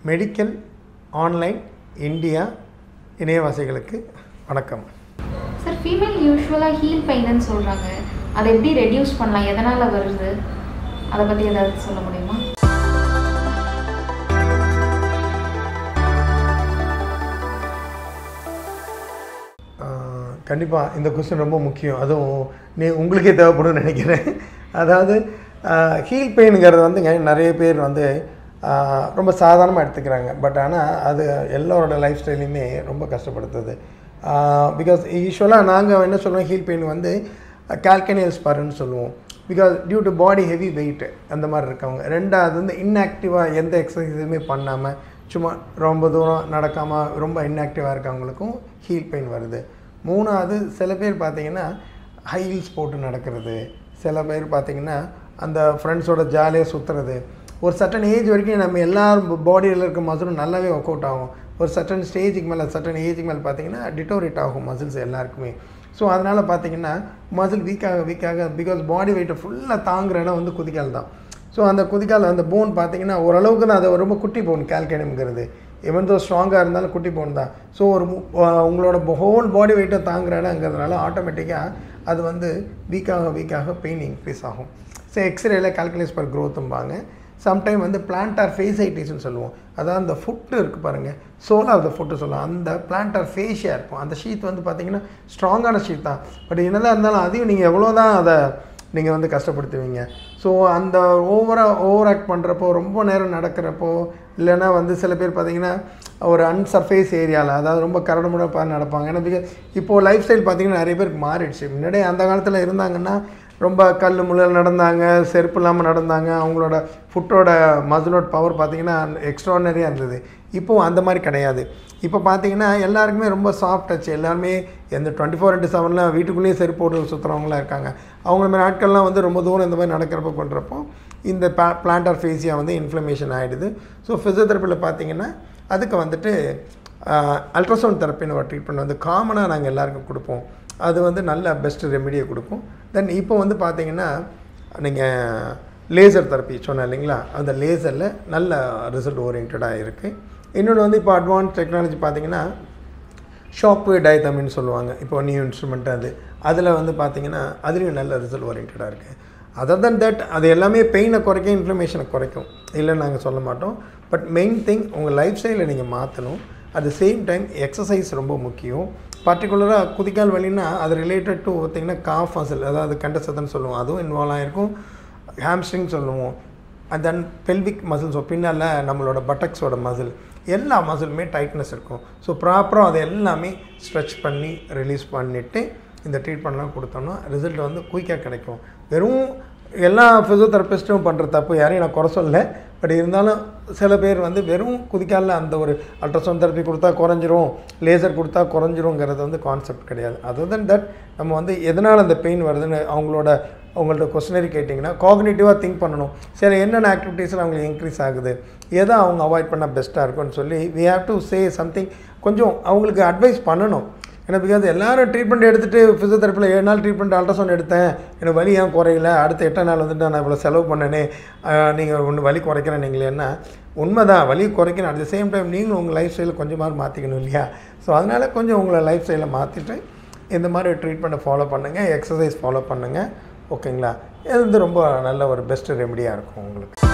medical online India இணையவாசிகளுக்கு வணக்கம் sir female யூஸ்வலாக ஹீல் பெயின்னு சொல்கிறாங்க அதை எப்படி ரெடியூஸ் பண்ணலாம் எதனால் வருது அதை பற்றி ஏதாவது சொல்ல முடியுமா கண்டிப்பாக இந்த கொஸ்டின் ரொம்ப முக்கியம் அதுவும் நீ உங்களுக்கே தேவைப்படும்னு நினைக்கிறேன் அதாவது ஹீல் பெயினுங்கிறது வந்துங்க நிறைய பேர் வந்து ஆஹ், ரொம்ப சாதாரணமாக எடுத்துக்கிறாங்க பட் ஆனால் அது எல்லோரோட லைஃப் ஸ்டைலையுமே ரொம்ப கஷ்டப்படுத்துது பிகாஸ் யூஸ்வலாக நாங்கள் என்ன சொல்கிறோம் ஹீல் பெயின் வந்து கால்கனியல்ஸ் பாருன்னு சொல்லுவோம் because due to body heavy weight அந்த மாதிரி இருக்கவங்க ரெண்டாவது வந்து இன்ஆக்டிவாக எந்த எக்ஸசைஸுமே பண்ணாமல் சும்மா ரொம்ப தூரம் நடக்காமல் ரொம்ப இன்ஆக்டிவாக இருக்கவங்களுக்கும் ஹீல் பெயின் வருது மூணாவது சில பேர் பார்த்தீங்கன்னா ஹை ஹீல்ஸ் போட்டு நடக்கிறது சில பேர் பார்த்தீங்கன்னா அந்த ஃப்ரெண்ட்ஸோட ஜாலியாக சுற்றுறது ஒரு சட்டன் ஏஜ் வரைக்கும் நம்ம எல்லாரும் பாடியில் இருக்க மசிலும் நல்லாவே ஒர்க் அவுட் ஆகும் ஒரு சட்டன் ஸ்டேஜுக்கு மேலே சட்டன் ஏஜுக்கு மேலே பார்த்தீங்கன்னா டிட்டோரேட் ஆகும் மசில்ஸ் எல்லாருக்குமே ஸோ அதனால் பார்த்தீங்கன்னா மசில் வீக்காக வீக்காக பிகாஸ் பாடி வெயிட்டை ஃபுல்லாக தாங்குற இடம் வந்து குதிக்கால் தான் ஸோ அந்த குதிக்கால் அந்த போன் பார்த்தீங்கன்னா ஓரளவுக்கு தான் அது ரொம்ப குட்டி போன் கால்கேனியம்ங்கிறது எவன் தோ ஸ்ட்ராங்காக இருந்தாலும் குட்டி போன் தான் ஸோ ஒரு மு- அஹ் உங்களோட ஹோல் பாடி வெயிட்டை தாங்குற இடங்கிறதுனால ஆட்டோமேட்டிக்காக அது வந்து வீக்காக வீக்காக பெயின் இன்க்ரீஸ் ஆகும் ஸோ எக்ஸ்ரேல கால்குலேஸ் பர் க்ரோத்தும்பாங்க சம்டைம் வந்து பிளான்டார் ஃபேசைட்டிஸ்னு சொல்லுவோம் அதாவது அந்த ஃபுட்டு இருக்குது பாருங்கள் சோல் ஆஃப் த ஃபுட்டு சொல்லுவோம் அந்த பிளான்டார் ஃபேஷியாக இருக்கும் அந்த ஷீத் வந்து பார்த்தீங்கன்னா ஸ்ட்ராங்கான ஷீட் தான் பட் என்னதான் இருந்தாலும் அதையும் நீங்கள் எவ்வளோ தான் அதை நீங்கள் வந்து கஷ்டப்படுத்துவீங்க ஸோ அந்த ஓவராக ஓவர் ஆக்ட் பண்ணுறப்போ ரொம்ப நேரம் நடக்கிறப்போ இல்லைன்னா வந்து சில பேர் பார்த்தீங்கன்னா ஒரு அன்சர்ஃபேஸ் ஏரியாவில் அதாவது ரொம்ப கரடு முடப்பாக நடப்பாங்க ஏன்னா பிகாஸ் இப்போது லைஃப் ஸ்டைல் பார்த்தீங்கன்னா நிறைய பேருக்கு மாறிடுச்சு முன்னாடி அந்த காலத்தில் இருந்தாங்கன்னா ரொம்ப கல் முள்ளல் நடந்தாங்க செருப்பு இல்லாமல் நடந்தாங்க அவங்களோட ஃபுட்டோட மசிலோட பவர் பார்த்தீங்கன்னா எக்ஸ்ட்ரானரியாக இருந்தது இப்போது அந்த மாதிரி கிடையாது இப்போ பார்த்தீங்கன்னா எல்லாருக்குமே ரொம்ப சாஃப்ட் டச் எல்லாருமே எந்த டுவெண்ட்டி ஃபோர் இன்ட்டு செவனில் வீட்டுக்குள்ளேயே செருப்பு போட்டு சுற்றுறவங்களாம் இருக்காங்க அவங்கள மாதிரி ஆட்கள்லாம் வந்து ரொம்ப தூரம் இந்த மாதிரி நடக்கிறப்ப பண்ணுறப்போ இந்த பா பிளான்டார் ஃபேஸியா வந்து இன்ஃப்ளமேஷன் ஆகிடுது ஸோ ஃபிசியோதெரப்பியில் பார்த்தீங்கன்னா அதுக்கு வந்துட்டு அல்ட்ராசவுண்ட் தெரப்பின்னு ஒரு ட்ரீட்மெண்ட் வந்து காமனாக நாங்கள் எல்லாருக்கும் கொடுப்போம் அது வந்து நல்ல பெஸ்ட் ரெமெடியை கொடுக்கும் தென் இப்போ வந்து பார்த்தீங்கன்னா நீங்கள் லேசர் தெரப்பி சொன்னேன் இல்லைங்களா அந்த லேசரில் நல்ல ரிசல்ட் ஓரியன்டாக இருக்குது இன்னொன்று வந்து இப்போ அட்வான்ஸ் டெக்னாலஜி பார்த்தீங்கன்னா ஷாப்பு டயத்தமின்னு சொல்லுவாங்க இப்போ நியூ இன்ஸ்ட்ருமெண்ட் அது அதில் வந்து பார்த்தீங்கன்னா அதுலேயும் நல்ல ரிசல்ட் ஓரியன்டாக இருக்குது அதர் தன் தட் அது எல்லாமே பெயினை குறைக்கும் இன்ஃப்ளமேஷனை குறைக்கும் இல்லைன்னு நாங்கள் சொல்ல மாட்டோம் பட் மெயின் திங் உங்கள் லைஃப் ஸ்டைலை நீங்கள் மாற்றணும் at the same time exercise ரொம்ப முக்கியம் பர்டிகுலராக குதிக்கால் வலின்னா அது ரிலேட்டட் டு பார்த்தீங்கன்னா காஃப் மசில் அதாவது கண்டசத்தன்னு சொல்லுவோம் அதுவும் இன்வால்வ் ஆகிருக்கும் ஹாம்ஸ்ட்ரிங் சொல்லுவோம் அண்ட் தென் பெல்விக் மசில்ஸ் பின்னால் நம்மளோட பட்டக்ஸோட மசில் எல்லா மசிலுமே டைட்னஸ் இருக்கும் ஸோ ப்ராப்பராக அதை எல்லாமே ஸ்ட்ரெச் பண்ணி ரிலீஸ் பண்ணிவிட்டு இந்த ட்ரீட்மெண்ட்லாம் கொடுத்தோம்னா ரிசல்ட் வந்து குயிக்காக கிடைக்கும் வெறும் எல்லா ஃபிசியோதெரபிஸ்ட்டும் பண்ணுற தப்பு யாரையும் நான் குறை சொல்லல பட் இருந்தாலும் சில பேர் வந்து வெறும் குதிக்காலில் அந்த ஒரு அல்ட்ராசவுண்ட் தெரப்பி கொடுத்தா குறைஞ்சிரும் லேசர் கொடுத்தா குறைஞ்சிருங்கிறது வந்து கான்செப்ட் கிடையாது அதர் தன் தட் நம்ம வந்து எதனால் அந்த பெயின் வருதுன்னு அவங்களோட அவங்கள்ட்ட கொஸ்டினரி கேட்டிங்கன்னா காக்னேட்டிவாக திங்க் பண்ணணும் சரி என்னென்ன ஆக்டிவிட்டீஸில் அவங்களுக்கு இன்க்ரீஸ் ஆகுது எதை அவங்க அவாய்ட் பண்ணால் பெஸ்ட்டாக இருக்கும்னு சொல்லி we have to say something கொஞ்சம் அவங்களுக்கு அட்வைஸ் பண்ணணும் ஏன்னா பிகாஸ் எல்லாரும் ட்ரீட்மெண்ட் எடுத்துகிட்டு ஃபிசியோதெரப்பியில் ஏழு நாள் ட்ரீட்மெண்ட் அல்ட்ராசவுண்ட் எடுத்தேன் எனக்கு வலி ஏன் குறையல அடுத்த எட்டாம் நாள் வந்துட்டு நான் இவ்வளோ செலவு பண்ணனே நீங்கள் ஒன்று வலி குறைக்கிறேன் நீங்களேன்னா உண்மைதான் வலி குறைக்கணும் அட் த சேம் டைம் நீங்களும் உங்கள் லைஃப் ஸ்டைலை கொஞ்சமாக மாற்றிக்கணும் இல்லையா ஸோ அதனால் கொஞ்சம் உங்களை லைஃப் ஸ்டைலை மாற்றிட்டு இந்த மாதிரி ட்ரீட்மெண்ட்டை ஃபாலோ பண்ணுங்கள் எக்ஸசைஸ் ஃபாலோ பண்ணுங்கள் ஓகேங்களா இது வந்து ரொம்ப நல்ல ஒரு பெஸ்ட் ரெமடியாக இருக்கும் உங்களுக்கு